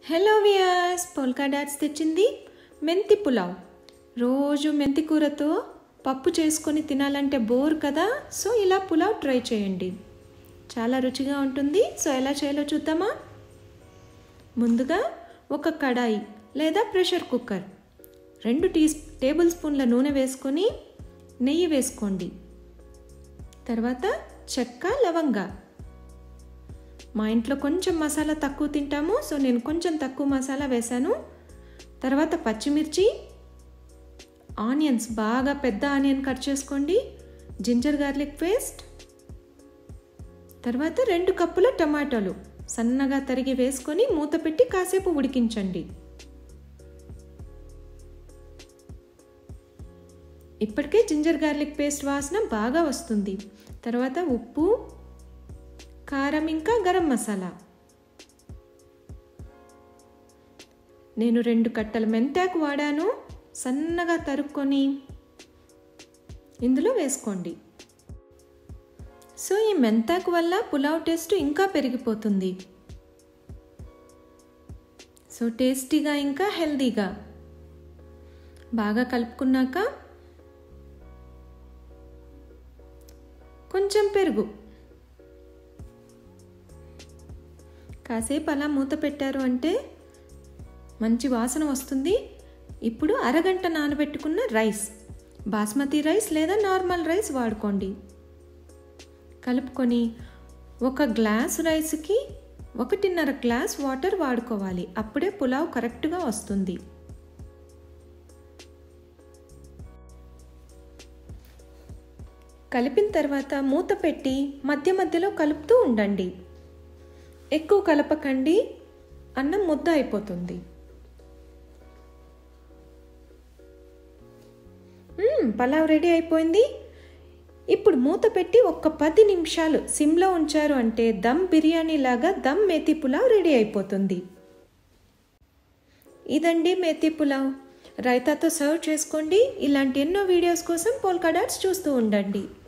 hello viewers polka dots తెచ్చింది మెంతి పులావ్ రోజు మెంతి కూరతో పప్పు చేసుకొని తినాలంటే బోర్ కదా సో ఇలా పులావ్ ట్రై చేయండి చాలా రుచిగా ఉంటుంది సో ఎలా చేయాలో చూద్దామా ముందుగా ఒక కడాయి లేదా ప్రెషర్ కుక్కర్ రెండు టీ టేబుల్ స్పూన్ల నూనె వేసుకొని నెయ్యి వేసుకోండి తర్వాత చెక్క లవంగ మా ఇంట్లో కొంచెం మసాలా తక్కువ తింటాము సో నేను కొంచెం తక్కువ మసాలా వేశాను తర్వాత పచ్చిమిర్చి ఆనియన్స్ బాగా పెద్ద ఆనియన్ కట్ చేసుకోండి జింజర్ గార్లిక్ పేస్ట్ తర్వాత రెండు కప్పుల టమాటాలు సన్నగా తరిగి వేసుకొని మూత పెట్టి కాసేపు ఉడికించండి ఇప్పటికే జింజర్ గార్లిక్ పేస్ట్ వాసన బాగా వస్తుంది తర్వాత ఉప్పు కారం ఇంకా గరం మసాలా నేను రెండు కట్టల మెంతాకు వాడాను సన్నగా తరుక్కొని ఇందులో వేసుకోండి సో ఈ మెంతాకు వల్ల పులావ్ టేస్ట్ ఇంకా పెరిగిపోతుంది సో టేస్టీగా ఇంకా హెల్దీగా బాగా కలుపుకున్నాక కొంచెం పెరుగు కాసేపు అలా మూత పెట్టారు అంటే మంచి వాసన వస్తుంది ఇప్పుడు అరగంట నానబెట్టుకున్న రైస్ బాస్మతి రైస్ లేదా నార్మల్ రైస్ వాడుకోండి కలుపుకొని ఒక గ్లాస్ రైస్కి ఒకటిన్నర గ్లాస్ వాటర్ వాడుకోవాలి అప్పుడే పులావ్ కరెక్ట్గా వస్తుంది కలిపిన తర్వాత మూత పెట్టి మధ్య మధ్యలో కలుపుతూ ఉండండి ఎక్కువ కలపకండి అన్నం ముద్ద అయిపోతుంది పలావ్ రెడీ అయిపోయింది ఇప్పుడు మూత పెట్టి ఒక పది నిమిషాలు సిమ్లో ఉంచారు అంటే దమ్ బిర్యానీ లాగా దమ్ మేతి పులావ్ రెడీ అయిపోతుంది ఇదండి మేతి పులావ్ రైతాతో సర్వ్ చేసుకోండి ఇలాంటి ఎన్నో వీడియోస్ కోసం పోల్కా డాట్స్ చూస్తూ ఉండండి